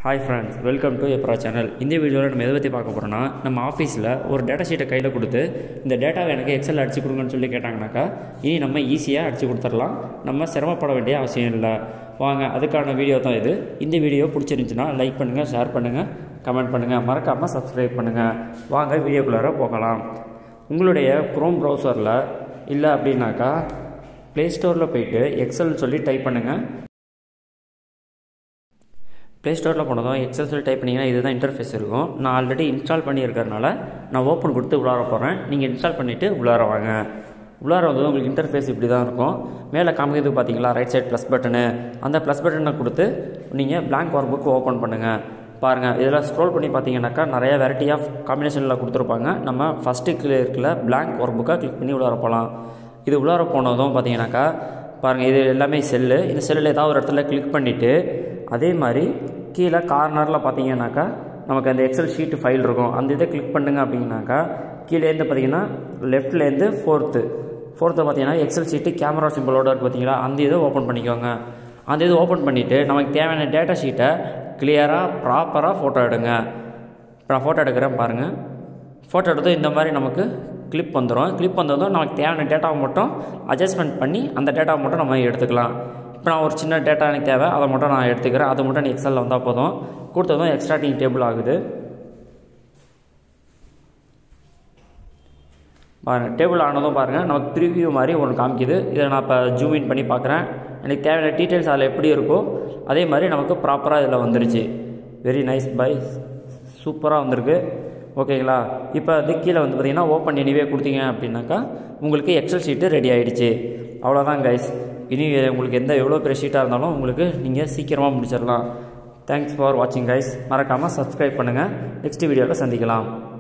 hi friends welcome to எப்ரா channel இந்த வீடியோவில் நம்ம எதை பற்றி பார்க்க போகிறோம்னா நம்ம ஆஃபீஸில் ஒரு டேட்டா ஷீட்டை கையில் கொடுத்து இந்த டேட்டாவை எனக்கு எக்ஸல் அடிச்சு கொடுங்கன்னு சொல்லி கேட்டாங்கனாக்கா இனி நம்ம ஈஸியாக அடிச்சு கொடுத்துடலாம் நம்ம சிரமப்பட வேண்டிய அவசியம் இல்லை வாங்க அதுக்கான வீடியோ தான் இது இந்த வீடியோ பிடிச்சிருந்துச்சுன்னா லைக் பண்ணுங்கள் ஷேர் பண்ணுங்கள் கமெண்ட் பண்ணுங்கள் மறக்காமல் சப்ஸ்கிரைப் பண்ணுங்கள் வாங்க வீடியோக்குள்ளார போகலாம் உங்களுடைய க்ரோம் ப்ரௌசரில் இல்லை அப்படின்னாக்கா ப்ளே ஸ்டோரில் போயிட்டு எக்ஸல்னு சொல்லி டைப் பண்ணுங்கள் ப்ளே ஸ்டோரில் போனதும் எக்ஸல் சொல்லி டைப் பண்ணிங்கன்னா இதுதான் இன்டர்ஃபேஸ் இருக்கும் நான் ஆல்ரெடி இன்ஸ்டால் பண்ணியிருக்கறனால நான் ஓப்பன் கொடுத்து உள்ளார போகிறேன் நீங்கள் இன்ஸ்டால் பண்ணிவிட்டு உள்ளார வாங்க உள்ளார வந்ததும் உங்களுக்கு இன்டர்ஃபேஸ் இப்படி தான் இருக்கும் மேலே காமிக்கிறது பார்த்தீங்களா ரைட் சைட் ப்ளஸ் பட்டனு அந்த ப்ளஸ் பட்டனை கொடுத்து நீங்கள் blank ஒர்க் புக் ஓப்பன் பண்ணுங்கள் பாருங்கள் இதில் ஸ்க்ரோல் பண்ணி பார்த்தீங்கன்னாக்கா நிறைய வெரைட்டி ஆஃப் காம்பினேஷனில் கொடுத்துருப்பாங்க நம்ம ஃபஸ்ட்டு கீழே இருக்கிற blank ஒர்க் புக்கை கிளிக் பண்ணி உள்ளார போகலாம் இது உள்ளார போனதும் பார்த்தீங்கன்னாக்கா பாருங்கள் இது எல்லாமே செல்லு இந்த செல்லில் ஏதாவது ஒரு இடத்துல கிளிக் பண்ணிவிட்டு அதே மாதிரி கீழே கார்னரில் பார்த்தீங்கன்னாக்கா நமக்கு அந்த எக்ஸல் ஷீட் ஃபைல் இருக்கும் அந்த இதை கிளிக் பண்ணுங்க அப்படின்னாக்கா கீழேருந்து பார்த்தீங்கன்னா லெஃப்ட்லேருந்து ஃபோர்த்து ஃபோர்த்து பார்த்தீங்கன்னா எக்ஸல் ஷீட்டு கேமரா சிம்பிளோட இருக்குது பார்த்தீங்களா அந்த இதை ஓப்பன் பண்ணிக்கோங்க அந்த இது ஓப்பன் பண்ணிவிட்டு நமக்கு தேவையான டேட்டா ஷீட்டை கிளியராக ப்ராப்பராக ஃபோட்டோ எடுங்க இப்போ நான் ஃபோட்டோ எடுக்கிறேன் பாருங்கள் ஃபோட்டோ எடுத்து இந்த மாதிரி நமக்கு கிளிப் வந்துடும் கிளிப் வந்ததும் நமக்கு தேவையான டேட்டாவை மட்டும் அட்ஜஸ்ட்மெண்ட் பண்ணி அந்த டேட்டாவை மட்டும் நம்ம எடுத்துக்கலாம் இப்போ நான் ஒரு சின்ன டேட்டா எனக்கு தேவை அதை மட்டும் நான் எடுத்துக்கிறேன் அதை மட்டும் நீ எக்ஸலில் வந்தால் போதும் கொடுத்ததும் எக்ஸ்ட்ராட்டிங் டேபிள் ஆகுது பாருங்கள் டேபிள் ஆனதும் பாருங்கள் நமக்கு ப்ரிவியூ மாதிரி ஒன்று காமிக்குது இதை நான் இப்போ ஜூம் இன் பண்ணி பார்க்குறேன் எனக்கு தேவையான டீட்டெயில்ஸ் அதில் எப்படி இருக்கோ அதே மாதிரி நமக்கு ப்ராப்பராக இதில் வந்துருச்சு வெரி நைஸ் பை சூப்பராக வந்திருக்கு ஓகேங்களா இப்போ அது கீழே வந்து பார்த்தீங்கன்னா ஓப்பன் எனிவே கொடுத்தீங்க அப்படின்னாக்கா உங்களுக்கு எக்ஸல் ஷீட்டு ரெடி ஆகிடுச்சு அவ்வளோதான் கைஸ் இனி உங்களுக்கு எந்த எவ்வளோ பெரிய ஷீட்டாக இருந்தாலும் உங்களுக்கு நீங்கள் சீக்கிரமாக முடிச்சிடலாம் தேங்க்ஸ் ஃபார் வாட்சிங் கைஸ் மறக்காமல் சப்ஸ்கிரைப் பண்ணுங்கள் நெக்ஸ்ட் வீடியோவில் சந்திக்கலாம்